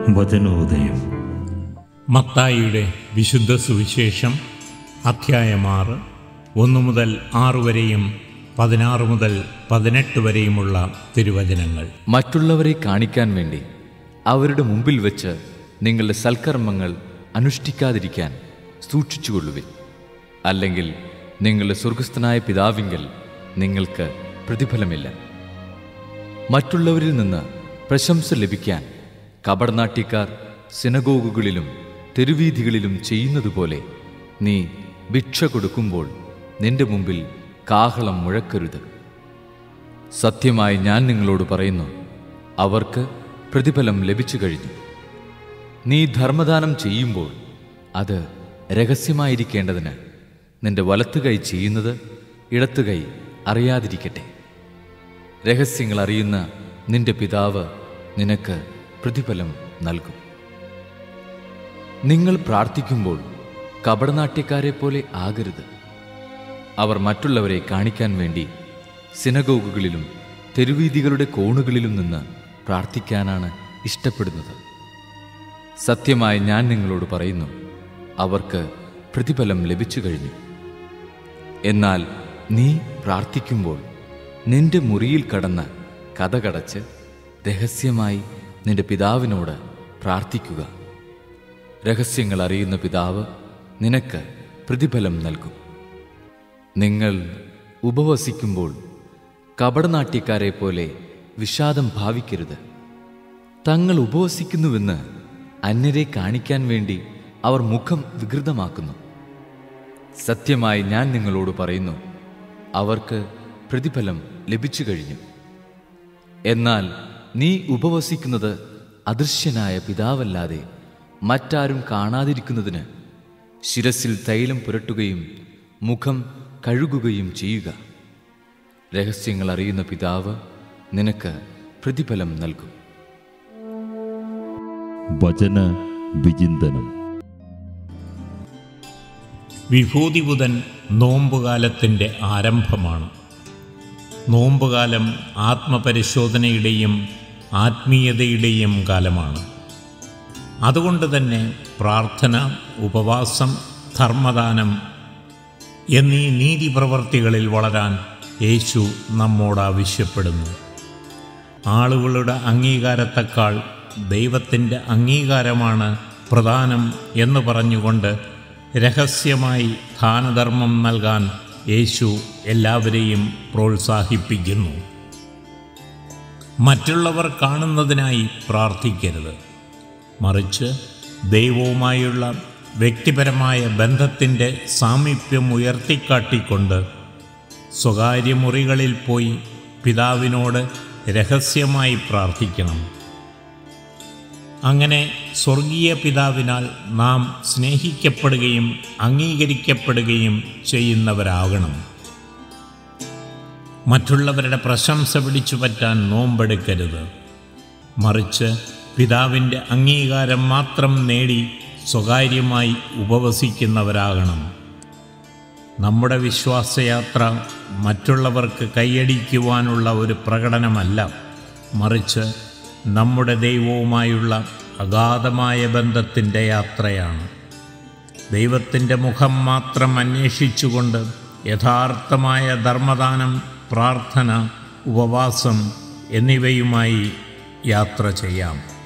വചനോദയം മത്തായിയുടെ വിശുദ്ധ സുവിശേഷം അധ്യായം ആറ് ഒന്ന് മുതൽ ആറ് വരെയും പതിനാറ് മുതൽ പതിനെട്ട് വരെയുമുള്ള തിരുവചനങ്ങൾ മറ്റുള്ളവരെ കാണിക്കാൻ വേണ്ടി അവരുടെ മുമ്പിൽ വെച്ച് നിങ്ങളുടെ സൽക്കർമ്മങ്ങൾ അനുഷ്ഠിക്കാതിരിക്കാൻ സൂക്ഷിച്ചുകൊള്ളുവിൻ അല്ലെങ്കിൽ നിങ്ങളുടെ സ്വർഗസ്ഥനായ പിതാവിങ്കൽ നിങ്ങൾക്ക് പ്രതിഫലമില്ല മറ്റുള്ളവരിൽ നിന്ന് പ്രശംസ ലഭിക്കാൻ കപടനാട്യക്കാർ സിനഗോഗുകളിലും തെരുവീഥികളിലും ചെയ്യുന്നതുപോലെ നീ ഭിക്ഷ കൊടുക്കുമ്പോൾ നിന്റെ മുമ്പിൽ കാഹളം മുഴക്കരുത് സത്യമായി ഞാൻ നിങ്ങളോട് പറയുന്നു അവർക്ക് പ്രതിഫലം ലഭിച്ചു കഴിഞ്ഞു നീ ധർമ്മദാനം ചെയ്യുമ്പോൾ അത് രഹസ്യമായിരിക്കേണ്ടതിന് നിന്റെ വലത്തുകൈ ചെയ്യുന്നത് ഇടത്തുകൈ അറിയാതിരിക്കട്ടെ രഹസ്യങ്ങൾ അറിയുന്ന നിന്റെ പിതാവ് നിനക്ക് പ്രതിഫലം നൽകും നിങ്ങൾ പ്രാർത്ഥിക്കുമ്പോൾ കപടനാട്യക്കാരെ പോലെ ആകരുത് അവർ മറ്റുള്ളവരെ കാണിക്കാൻ വേണ്ടി സിനഗോഗുകളിലും തെരുവീതികളുടെ കോണുകളിലും നിന്ന് പ്രാർത്ഥിക്കാനാണ് ഇഷ്ടപ്പെടുന്നത് സത്യമായി ഞാൻ നിങ്ങളോട് പറയുന്നു അവർക്ക് പ്രതിഫലം ലഭിച്ചു കഴിഞ്ഞു എന്നാൽ നീ പ്രാർത്ഥിക്കുമ്പോൾ നിന്റെ മുറിയിൽ കടന്ന് കഥകടച്ച് രഹസ്യമായി നിന്റെ പിതാവിനോട് പ്രാർത്ഥിക്കുക രഹസ്യങ്ങൾ അറിയുന്ന പിതാവ് നിനക്ക് പ്രതിഫലം നൽകും നിങ്ങൾ ഉപവസിക്കുമ്പോൾ കപടനാട്യക്കാരെ പോലെ വിഷാദം ഭാവിക്കരുത് തങ്ങൾ ഉപവസിക്കുന്നുവെന്ന് അന്യരെ കാണിക്കാൻ വേണ്ടി അവർ മുഖം വികൃതമാക്കുന്നു സത്യമായി ഞാൻ നിങ്ങളോട് പറയുന്നു അവർക്ക് പ്രതിഫലം ലഭിച്ചു കഴിഞ്ഞു എന്നാൽ നീ ഉപവസിക്കുന്നത് അദൃശ്യനായ പിതാവല്ലാതെ മറ്റാരും കാണാതിരിക്കുന്നതിന് ശിരസിൽ തൈലം പുരട്ടുകയും മുഖം കഴുകുകയും ചെയ്യുക രഹസ്യങ്ങൾ അറിയുന്ന പിതാവ് നിനക്ക് പ്രതിഫലം നൽകും വചന വിചിന്തനം വിഭൂതിബുധൻ നോമ്പുകാലത്തിൻ്റെ ആരംഭമാണ് നോമ്പുകാലം ആത്മപരിശോധനയുടെയും ആത്മീയതയുടെയും കാലമാണ് അതുകൊണ്ട് തന്നെ പ്രാർത്ഥന ഉപവാസം ധർമ്മദാനം എന്നീ നീതിപ്രവർത്തികളിൽ വളരാൻ യേശു നമ്മോട് ആവശ്യപ്പെടുന്നു ആളുകളുടെ അംഗീകാരത്തെക്കാൾ ദൈവത്തിൻ്റെ അംഗീകാരമാണ് പ്രധാനം എന്ന് പറഞ്ഞുകൊണ്ട് രഹസ്യമായി ദാനധർമ്മം നൽകാൻ യേശു എല്ലാവരെയും പ്രോത്സാഹിപ്പിക്കുന്നു മറ്റുള്ളവർ കാണുന്നതിനായി പ്രാർത്ഥിക്കരുത് മറിച്ച് ദൈവവുമായുള്ള വ്യക്തിപരമായ ബന്ധത്തിൻ്റെ സാമീപ്യം ഉയർത്തിക്കാട്ടിക്കൊണ്ട് സ്വകാര്യ മുറികളിൽ പോയി പിതാവിനോട് രഹസ്യമായി പ്രാർത്ഥിക്കണം അങ്ങനെ സ്വർഗീയ പിതാവിനാൽ നാം സ്നേഹിക്കപ്പെടുകയും അംഗീകരിക്കപ്പെടുകയും ചെയ്യുന്നവരാകണം മറ്റുള്ളവരുടെ പ്രശംസ പിടിച്ചു പറ്റാൻ നോമ്പെടുക്കരുത് മറിച്ച് പിതാവിൻ്റെ അംഗീകാരം മാത്രം നേടി സ്വകാര്യമായി ഉപവസിക്കുന്നവരാകണം നമ്മുടെ വിശ്വാസയാത്ര മറ്റുള്ളവർക്ക് കൈയടിക്കുവാനുള്ള ഒരു പ്രകടനമല്ല മറിച്ച് നമ്മുടെ ദൈവവുമായുള്ള അഗാധമായ ബന്ധത്തിൻ്റെ യാത്രയാണ് ദൈവത്തിൻ്റെ മുഖം മാത്രം അന്വേഷിച്ചുകൊണ്ട് യഥാർത്ഥമായ ധർമ്മദാനം പ്രാർത്ഥന ഉപവാസം എന്നിവയുമായി യാത്ര ചെയ്യാം